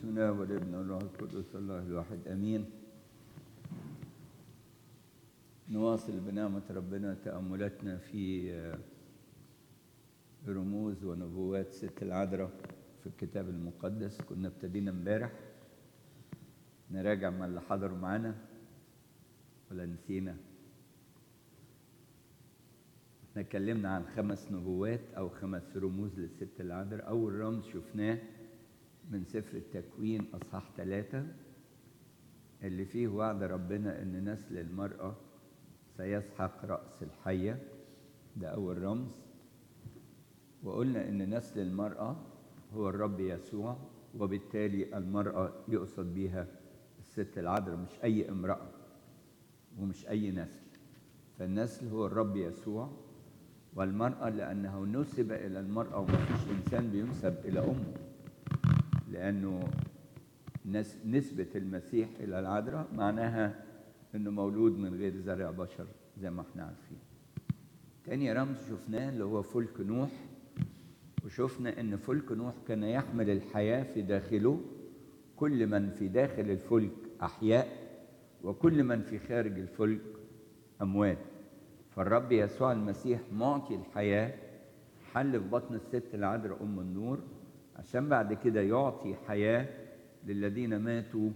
الله والابن والروح القدس الله الواحد امين نواصل بنعمة ربنا تأملاتنا في رموز ونبوات ست العذراء في الكتاب المقدس كنا ابتدينا امبارح نراجع مع اللي حضروا معانا ولا نسينا احنا اتكلمنا عن خمس نبوات او خمس رموز للست العذراء اول رمز شفناه من سفر التكوين اصحاح ثلاثة اللي فيه وعد ربنا ان نسل المرأة سيسحق رأس الحية ده اول رمز وقلنا ان نسل المرأة هو الرب يسوع وبالتالي المرأة يقصد بيها الست العذراء مش اي امرأة ومش اي نسل فالنسل هو الرب يسوع والمرأة لأنه نسب إلى المرأة وما فيش إنسان بينسب إلى أمه لأنه نسبة المسيح إلى العذراء معناها إنه مولود من غير زرع بشر زي ما احنا عارفين. تاني رمز شفناه اللي هو فلك نوح وشفنا إن فلك نوح كان يحمل الحياة في داخله كل من في داخل الفلك أحياء وكل من في خارج الفلك أموات. فالرب يسوع المسيح معطي الحياة حل في بطن الست العذراء أم النور عشان بعد كده يعطي حياة للذين ماتوا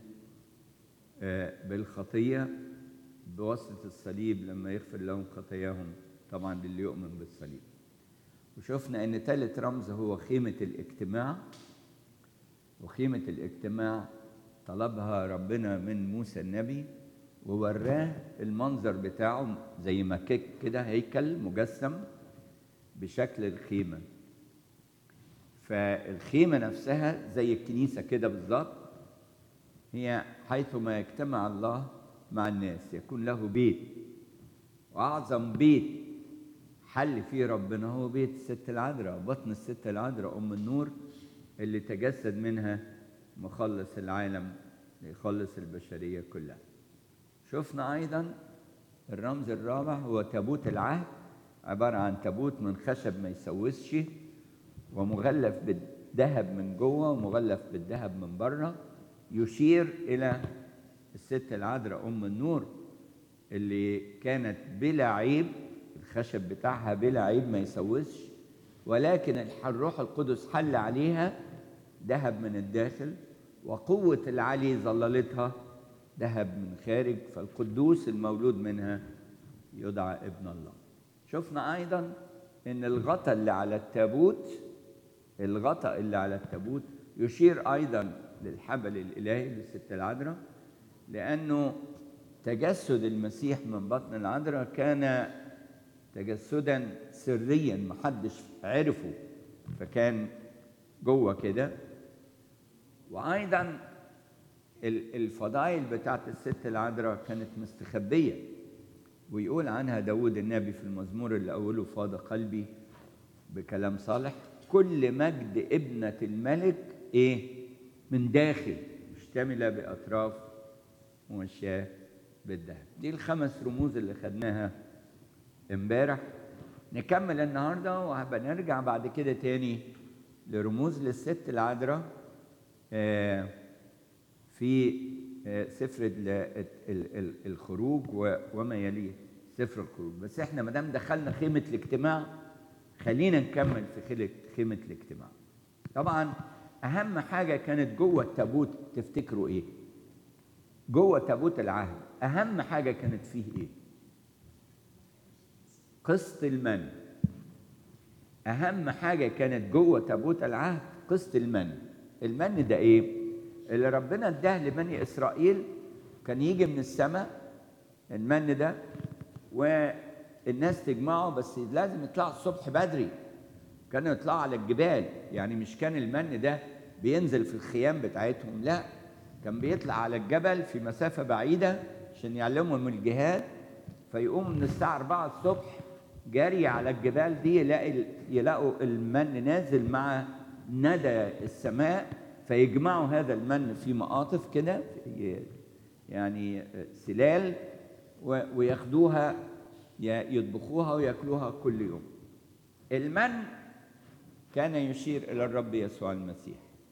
بالخطية بواسطة الصليب لما يغفر لهم خطاياهم طبعا للي يؤمن بالصليب وشفنا ان ثالث رمز هو خيمة الاجتماع وخيمة الاجتماع طلبها ربنا من موسى النبي ووراه المنظر بتاعه زي ما كيك كده هيكل مجسم بشكل الخيمة فالخيمة نفسها زي الكنيسة كده بالظبط هي حيثما يجتمع الله مع الناس يكون له بيت وأعظم بيت حل فيه ربنا هو بيت الست العذراء بطن الست العذراء أم النور اللي تجسد منها مخلص العالم ليخلص البشرية كلها شفنا ايضا الرمز الرابع هو تابوت العهد عباره عن تابوت من خشب ما يسوسش ومغلف بالذهب من جوه ومغلف بالذهب من بره يشير الى الست العذراء ام النور اللي كانت بلا عيب الخشب بتاعها بلا عيب ما يسوسش ولكن الروح القدس حل عليها ذهب من الداخل وقوه العلي ظللتها ذهب من خارج فالقدوس المولود منها يدعى ابن الله شفنا ايضا ان الغطاء اللي على التابوت الغطاء اللي على التابوت يشير ايضا للحبل الالهي للست العذراء لانه تجسد المسيح من بطن العذراء كان تجسدا سريا محدش عرفه فكان جوه كده وايضا الفضائل بتاعت الست العذراء كانت مستخبية ويقول عنها داود النبي في المزمور اللي أوله فاض قلبي بكلام صالح كل مجد ابنة الملك إيه من داخل مشتملة بأطراف ومشاه بالذهب دي الخمس رموز اللي خدناها امبارح نكمل النهارده وهنرجع بعد كده تاني لرموز للست العذراء آه في سفر الخروج وما يليه سفر الخروج بس احنا ما دام دخلنا خيمه الاجتماع خلينا نكمل في خيمه الاجتماع طبعا اهم حاجه كانت جوه التابوت تفتكروا ايه جوه تابوت العهد اهم حاجه كانت فيه ايه قسط المن اهم حاجه كانت جوه تابوت العهد قسط المن المن ده ايه اللي ربنا اداه لبني اسرائيل كان يجي من السماء المن ده والناس تجمعه بس لازم يطلعوا الصبح بدري كانوا يطلعوا على الجبال يعني مش كان المن ده بينزل في الخيام بتاعتهم لا كان بيطلع على الجبل في مسافه بعيده عشان يعلمهم الجهاد فيقوموا من الساعه 4 الصبح جري على الجبال دي يلاقي يلاقوا المن نازل مع ندى السماء فيجمعوا هذا المن في مقاطف كده يعني سلال وياخدوها يطبخوها وياكلوها كل يوم المن كان يشير الى الرب يسوع المسيح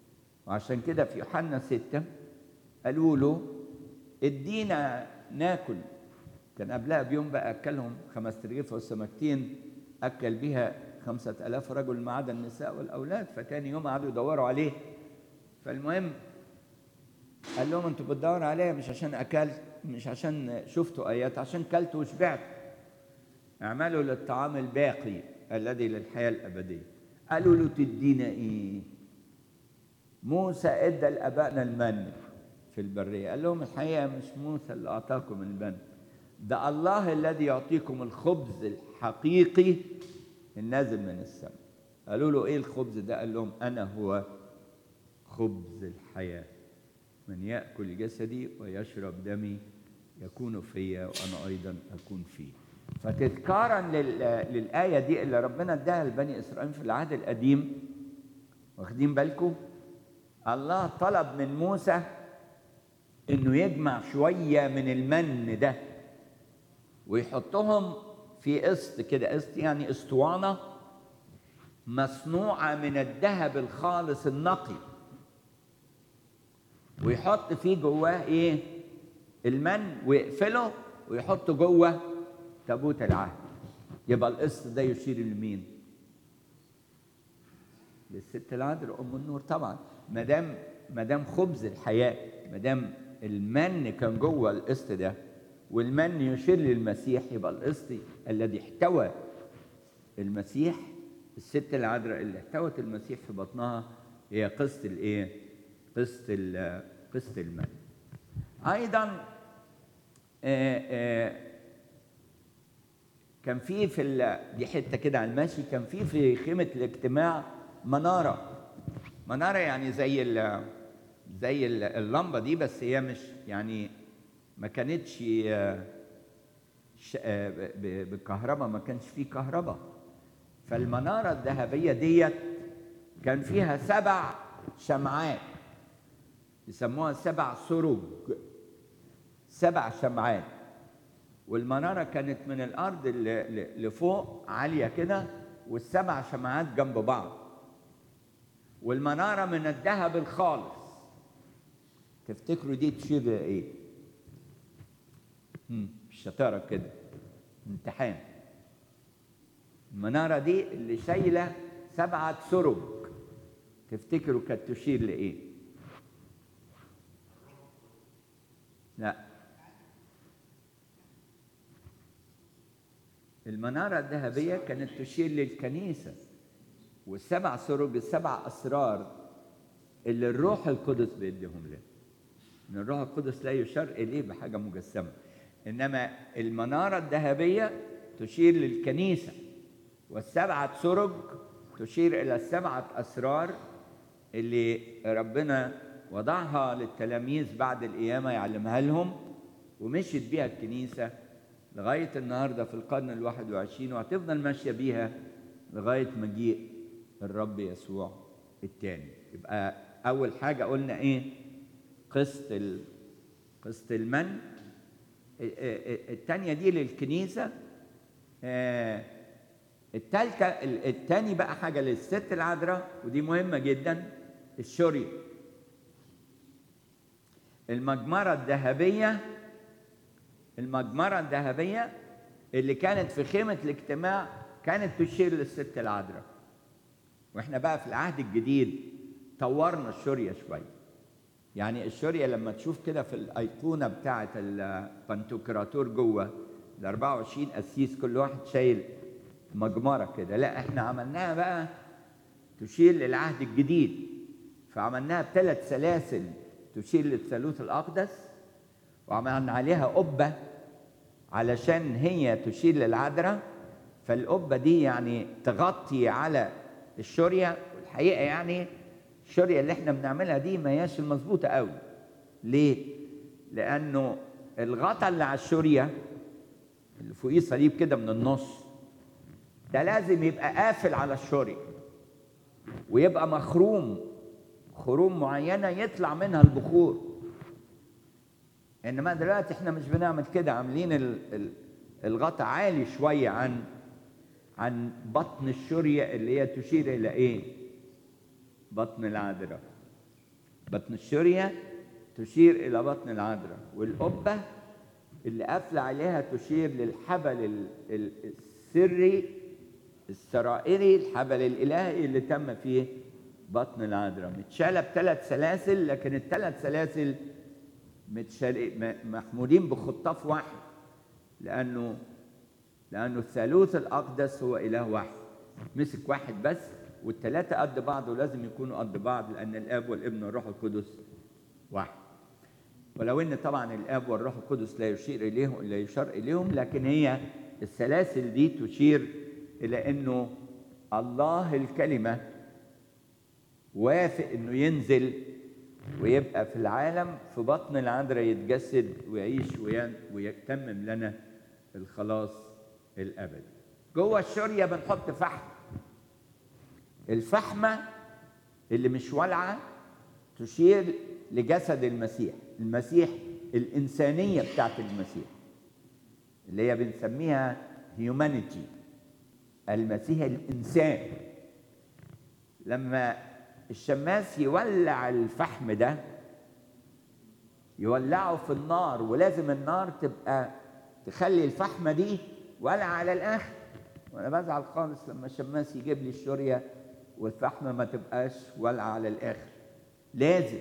وعشان كده في يوحنا ستة قالوا له ادينا ناكل كان قبلها بيوم بقى أكلهم خمس رغيف والسمكتين أكل بها خمسة ألاف رجل ما عدا النساء والأولاد فتاني يوم قعدوا يدوروا عليه فالمهم قال لهم انتوا بتدوروا عليا مش عشان أكلت مش عشان شفتوا آيات عشان كلت وشبعت اعملوا للطعام الباقي الذي للحياة الأبدية قالوا له تدينا إيه موسى ادى لابائنا المن في البريه قال لهم الحقيقه مش موسى اللي اعطاكم المن ده الله الذي يعطيكم الخبز الحقيقي النازل من السماء قالوا له ايه الخبز ده قال لهم انا هو خبز الحياه من ياكل جسدي ويشرب دمي يكون فيا وانا ايضا اكون فيه فتذكارا لل- للايه دي اللي ربنا اداها لبني اسرائيل في العهد القديم واخدين بالكم الله طلب من موسى انه يجمع شويه من المن ده ويحطهم في قسط كده قسط يعني اسطوانه مصنوعه من الذهب الخالص النقي ويحط فيه جواه ايه المن ويقفله ويحطه جوه تابوت العهد يبقى القسط ده يشير لمين للست العذراء ام النور طبعا ما دام ما دام خبز الحياه ما دام المن كان جوه القسط ده والمن يشير للمسيح يبقى القسط الذي احتوى المسيح الست العذراء اللي احتوت المسيح في بطنها هي قسط الايه؟ قسط ال- قسط المن. ايضا آه، آه، كان في في ال- دي حته كده على المشي كان في في خيمه الاجتماع مناره مناره يعني زي ال زي ال- اللمبه دي بس هي مش يعني ما كانتش آه، ش- آه، ب- ب- بالكهرباء ما كانش فيه كهرباء فالمناره الذهبيه ديت كان فيها سبع شمعات يسموها سبع سرج سبع شمعات والمنارة كانت من الأرض ل- ل- لفوق عالية كده والسبع شمعات جنب بعض والمنارة من الذهب الخالص تفتكروا دي تشير لإيه؟ مم، الشطارة كده امتحان المنارة دي اللي شايلة سبعة سرج تفتكروا كانت تشير لإيه؟ لا المنارة الذهبية كانت تشير للكنيسة والسبع سرج السبع أسرار اللي الروح القدس بيديهم لنا إن الروح القدس لا يشار إليه بحاجة مجسمة إنما المنارة الذهبية تشير للكنيسة والسبعة سرج تشير إلى السبعة أسرار اللي ربنا وضعها للتلاميذ بعد القيامة يعلمها لهم ومشيت بيها الكنيسة لغاية النهاردة في القرن الواحد وعشرين وهتفضل ماشية بيها لغاية مجيء الرب يسوع الثاني يبقى أول حاجة قلنا إيه قسط ال... قسط المن الثانية دي للكنيسة آه، التالتة ال- التاني بقى حاجة للست العذراء ودي مهمة جدا الشورية المجمرة الذهبية المجمرة الذهبية اللي كانت في خيمة الاجتماع كانت تشير للست العذراء واحنا بقى في العهد الجديد طورنا الشورية شوية يعني الشورية لما تشوف كده في الأيقونة بتاعة البنتوكراتور جوه ال 24 قسيس كل واحد شايل مجمرة كده لا احنا عملناها بقى تشير للعهد الجديد فعملناها بثلاث سلاسل تشير للثالوث الأقدس وعملنا عليها قبة علشان هي تشير للعذراء فالقبة دي يعني تغطي على الشورية والحقيقة يعني الشورية اللي احنا بنعملها دي ما هياش المظبوطة قوي ليه؟ لأنه الغطا اللي على الشورية اللي فوقيه صليب كده من النص ده لازم يبقى قافل على الشورية ويبقى مخروم خروم معينة يطلع منها البخور انما دلوقتي احنا مش بنعمل كده عاملين ال- ال- الغطا عالي شويه عن عن بطن الشوريه اللي هي تشير الى ايه؟ بطن العذراء بطن الشرية تشير إلى بطن العذراء والقبة اللي قافلة عليها تشير للحبل ال- ال- السري السرائري الحبل الإلهي اللي تم فيه بطن العذراء متشالة بثلاث سلاسل لكن الثلاث سلاسل متشال م- محمولين بخطاف واحد لأنه لأنه الثالوث الأقدس هو إله واحد مسك واحد بس والثلاثة قد بعض ولازم يكونوا قد بعض لأن الآب والابن والروح القدس واحد ولو ان طبعا الاب والروح القدس لا يشير اليهم لا يشار اليهم لكن هي السلاسل دي تشير الى انه الله الكلمه وافق انه ينزل ويبقى في العالم في بطن العذراء يتجسد ويعيش وين- ويتمم لنا الخلاص الابدي. جوه الشريه بنحط فحم. الفحمه اللي مش والعه تشير لجسد المسيح المسيح الإنسانية بتاعت المسيح اللي هي بنسميها هيومانيتي المسيح الإنسان لما الشماس يولع الفحم ده يولعه في النار ولازم النار تبقى تخلي الفحمة دي ولع على الآخر وأنا بزعل خالص لما الشماس يجيب لي الشورية والفحمة ما تبقاش ولعة على الآخر لازم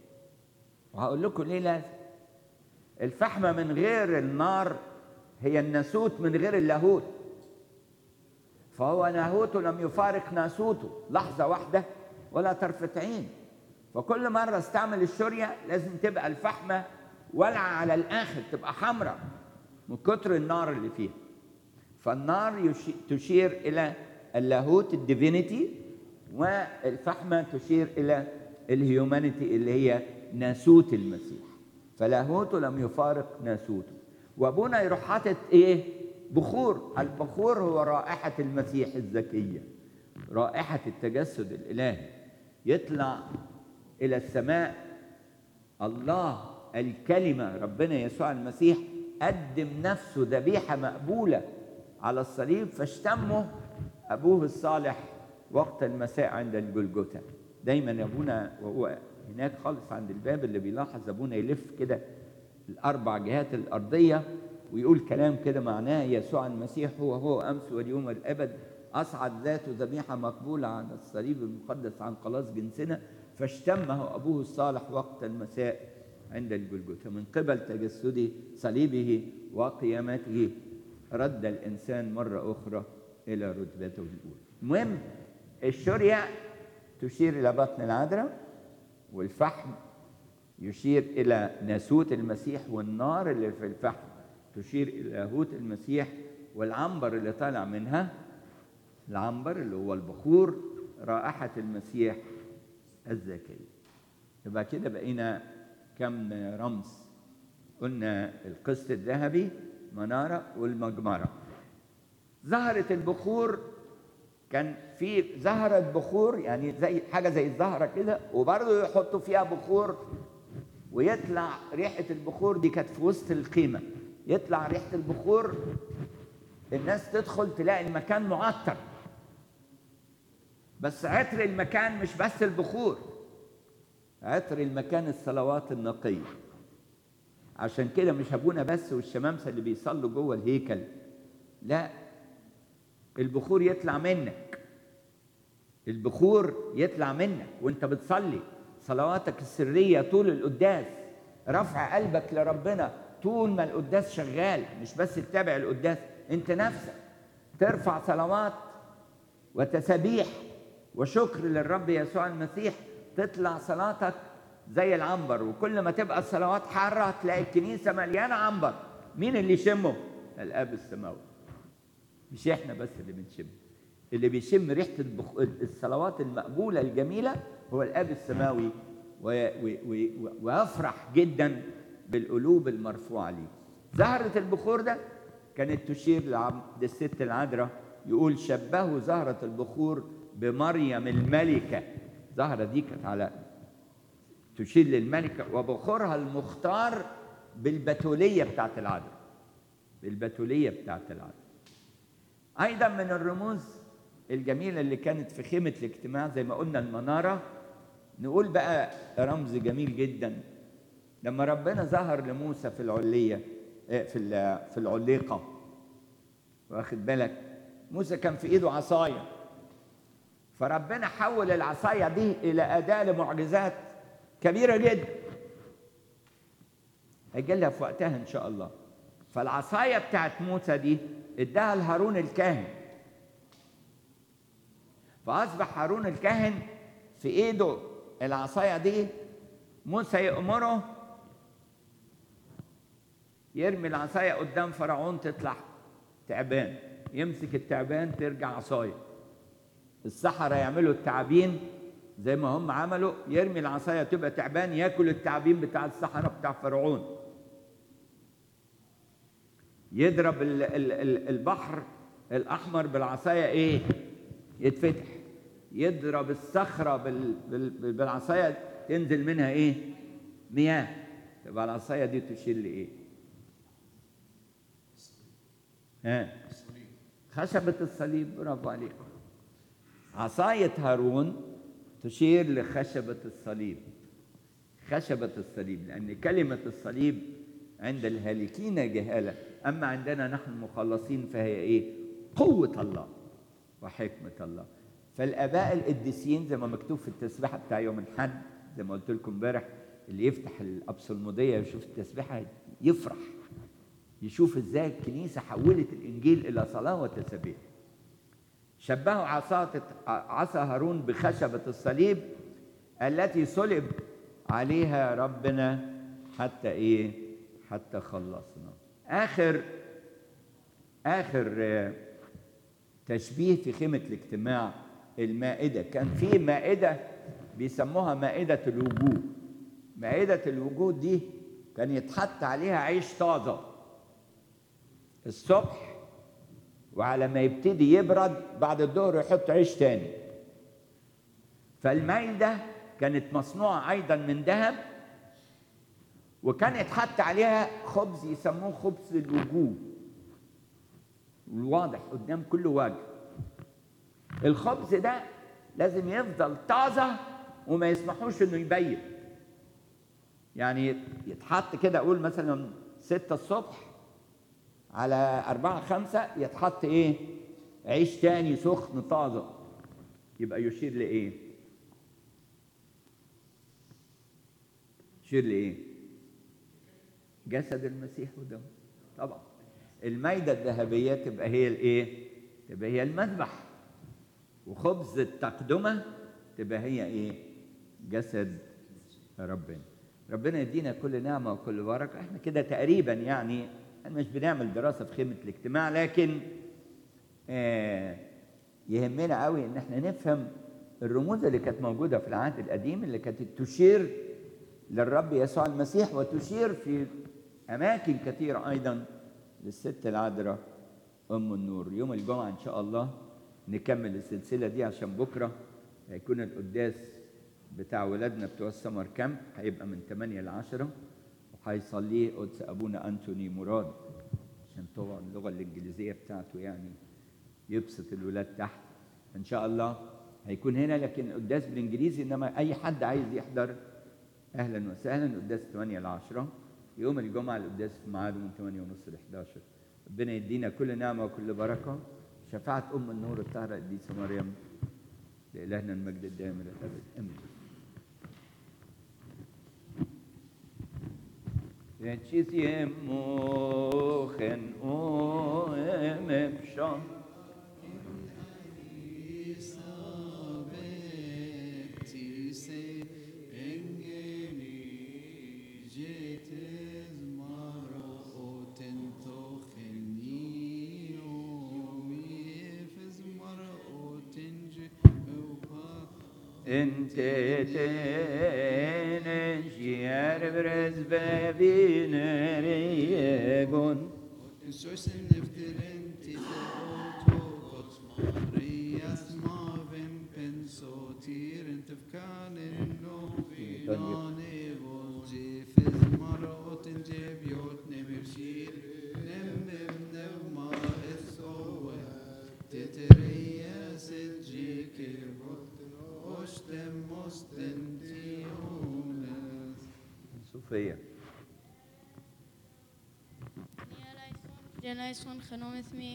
وهقول لكم ليه لازم الفحمة من غير النار هي الناسوت من غير اللاهوت فهو ناهوته لم يفارق ناسوته لحظة واحدة ولا طرفة عين فكل مرة استعمل الشورية لازم تبقى الفحمة ولعة على الآخر تبقى حمراء من كتر النار اللي فيها فالنار يشي- تشير إلى اللاهوت الديفينيتي والفحمة تشير إلى الهيومانيتي اللي هي ناسوت المسيح فلاهوته لم يفارق ناسوته وابونا يروح حاطط ايه بخور البخور هو رائحة المسيح الزكية رائحة التجسد الإلهي يطلع إلى السماء الله الكلمة ربنا يسوع المسيح قدم نفسه ذبيحة مقبولة على الصليب فاشتمه أبوه الصالح وقت المساء عند الجلجثة دايما أبونا وهو هناك خالص عند الباب اللي بيلاحظ أبونا يلف كده الأربع جهات الأرضية ويقول كلام كده معناه يسوع المسيح هو هو أمس واليوم والأبد أصعد ذاته ذبيحة مقبولة على الصليب المقدس عن خلاص جنسنا فاشتمه أبوه الصالح وقت المساء عند الجلجثة من قبل تجسده صليبه وقيامته رد الإنسان مرة أخرى إلى رتبته الأولى المهم الشرية تشير إلى بطن العذراء والفحم يشير إلى ناسوت المسيح والنار اللي في الفحم تشير إلى لاهوت المسيح والعنبر اللي طالع منها العنبر اللي هو البخور رائحة المسيح الزكية يبقى كده بقينا كم رمز قلنا القسط الذهبي منارة والمجمرة زهرة البخور كان في زهرة بخور يعني زي حاجة زي الزهرة كده وبرضه يحطوا فيها بخور ويطلع ريحة البخور دي كانت في وسط القيمة يطلع ريحة البخور الناس تدخل تلاقي المكان معطر بس عطر المكان مش بس البخور عطر المكان الصلوات النقية عشان كده مش ابونا بس والشمامسة اللي بيصلوا جوه الهيكل لا البخور يطلع منك البخور يطلع منك وانت بتصلي صلواتك السرية طول القداس رفع قلبك لربنا طول ما القداس شغال مش بس تتابع القداس انت نفسك ترفع صلوات وتسابيح وشكر للرب يسوع المسيح تطلع صلاتك زي العنبر وكل ما تبقى الصلوات حارة تلاقي الكنيسة مليانة عنبر مين اللي يشمه؟ الآب السماوي مش احنا بس اللي بنشم اللي بيشم ريحة البخ... الصلوات المقبولة الجميلة هو الآب السماوي وي... وي... وي... ويفرح جدا بالقلوب المرفوعة ليه زهرة البخور ده كانت تشير لعبد الست العذراء يقول شبهوا زهرة البخور بمريم الملكة زهرة دي كانت على تشير للملكة وبخورها المختار بالبتولية بتاعت العذراء بالبتولية بتاعت العذراء أيضا من الرموز الجميلة اللي كانت في خيمة الاجتماع زي ما قلنا المنارة نقول بقى رمز جميل جدا لما ربنا ظهر لموسى في العليه آه، في ال- في العليقه واخد بالك موسى كان في ايده عصايه فربنا حول العصايه دي الى اداه لمعجزات كبيره جدا هيجي لها في وقتها ان شاء الله فالعصايه بتاعت موسى دي اداها لهارون الكاهن فاصبح هارون الكاهن في ايده العصايه دي موسى يأمره يرمي العصايه قدام فرعون تطلع تعبان يمسك التعبان ترجع عصايه السحرة يعملوا التعابين زي ما هم عملوا يرمي العصاية تبقى تعبان ياكل التعابين بتاع السحرة بتاع فرعون يضرب ال- ال- ال- البحر الأحمر بالعصاية إيه؟ يتفتح يضرب الصخرة بال- بال- بالعصاية تنزل منها إيه؟ مياه تبقى العصاية دي تشير لإيه؟ ها خشبة الصليب برافو عليك عصاية هارون تشير لخشبة الصليب خشبة الصليب لأن كلمة الصليب عند الهالكين جهالة أما عندنا نحن المخلصين فهي إيه؟ قوة الله وحكمة الله فالآباء القديسين زي ما مكتوب في التسبيحة بتاع يوم الحد زي ما قلت لكم امبارح اللي يفتح الأبصلمودية يشوف التسبيحة يفرح يشوف ازاي الكنيسة حولت الإنجيل إلى صلاة وتسبيح شبهوا عصا عصا هارون بخشبة الصليب التي صلب عليها ربنا حتى ايه؟ حتى خلصنا. آخر آخر آه، تشبيه في خيمة الاجتماع المائدة، كان في مائدة بيسموها مائدة الوجوه. مائدة الوجود دي كان يتحط عليها عيش طازة. الصبح وعلى ما يبتدي يبرد بعد الظهر يحط عيش تاني فالمائدة كانت مصنوعة أيضا من ذهب وكان يتحط عليها خبز يسموه خبز الوجوه الواضح قدام كل وجه الخبز ده لازم يفضل طازة وما يسمحوش انه يبين يعني يتحط كده اقول مثلا ستة الصبح على أربعة خمسة يتحط إيه؟ عيش تاني سخن طازة يبقى يشير لإيه؟ يشير لإيه؟ جسد المسيح ودمه طبعا المايدة الذهبية تبقى هي الإيه؟ تبقى هي المذبح وخبز التقدمة تبقى هي إيه؟ جسد ربنا ربنا يدينا كل نعمة وكل بركة احنا كده تقريبا يعني احنا مش بنعمل دراسة في خيمة الاجتماع لكن آه يهمنا قوي ان احنا نفهم الرموز اللي كانت موجودة في العهد القديم اللي كانت تشير للرب يسوع المسيح وتشير في أماكن كثيرة أيضا للست العذراء أم النور يوم الجمعة إن شاء الله نكمل السلسلة دي عشان بكرة هيكون القداس بتاع ولادنا بتوع السمر كامب هيبقى من 8 ل 10 وهيصليه قدس ابونا انتوني مراد عشان طبعا اللغه الانجليزيه بتاعته يعني يبسط الولاد تحت ان شاء الله هيكون هنا لكن القداس بالانجليزي انما اي حد عايز يحضر اهلا وسهلا القداس 8 ل 10 يوم الجمعه القداس في ميعاده من 8 ونص ل 11 ربنا يدينا كل نعمه وكل بركه شفاعه ام النور الطاهره القديسه مريم لإلهنا المجد الدائم إلى الأبد آمين Reçiz yemochen o emepşan Ente tenen ciğer brez bebineregon Sösen efteren titte otokot Marias mavem pensotiren tefkanen no vinane volji fiz marotin jebiot nemevshir nemem nevma esowe Tetereya sedjike Ostem osten صوفيا جنايسون خنوم اسمي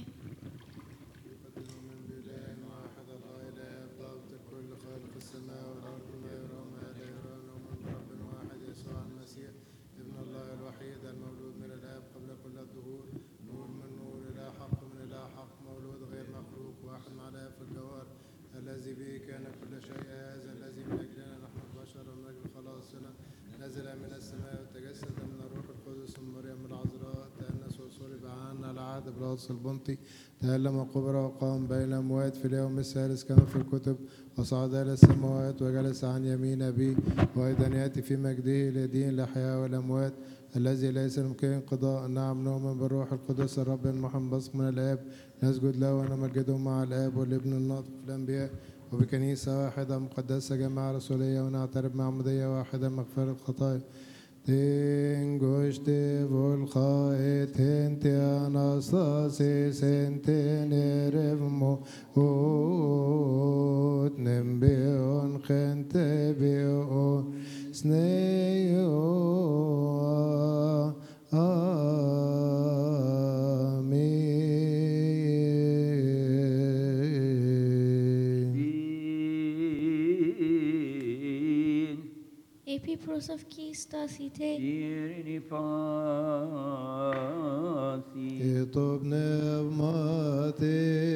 من بإله واحد الله إله ضابط كل خالق السماء والأرض ما يرى وما لا يرى ومن رب واحد يسوع المسيح ابن الله الوحيد المولود من الآب قبل كل الدهور نور من نور إله حق من إله حق مولود غير مخلوق واحد مع الآب في الجوهر الذي به كان كل شيء هذا الذي من أجلنا نحن البشر ومن أجل خلاصنا نزل من السماء وتجسد من الروح القدس من مريم العذراء تأنس وصلب عنا العهد بالقدس البنطي تألم وقبر وقام بين الأموات في اليوم الثالث كما في الكتب وصعد إلى السماوات وجلس عن يمين أبيه وأيضا يأتي في مجده ليدين الأحياء والأموات الذي ليس يمكن انقضاء نعم نؤمن بالروح القدس الرب المحمد من الآب نسجد له ونمجده مع الآب والابن الناطق في الأنبياء وبكنيسة واحدة مقدسة جماعة رسولية ونعترف معمودية واحدة مغفرة الخطايا Tengoște volcae tente anastase sente nerevmo ut nembeon gente beo sneo Amen. Din Epipros of Kistasite Irini Fasi Ito pneumate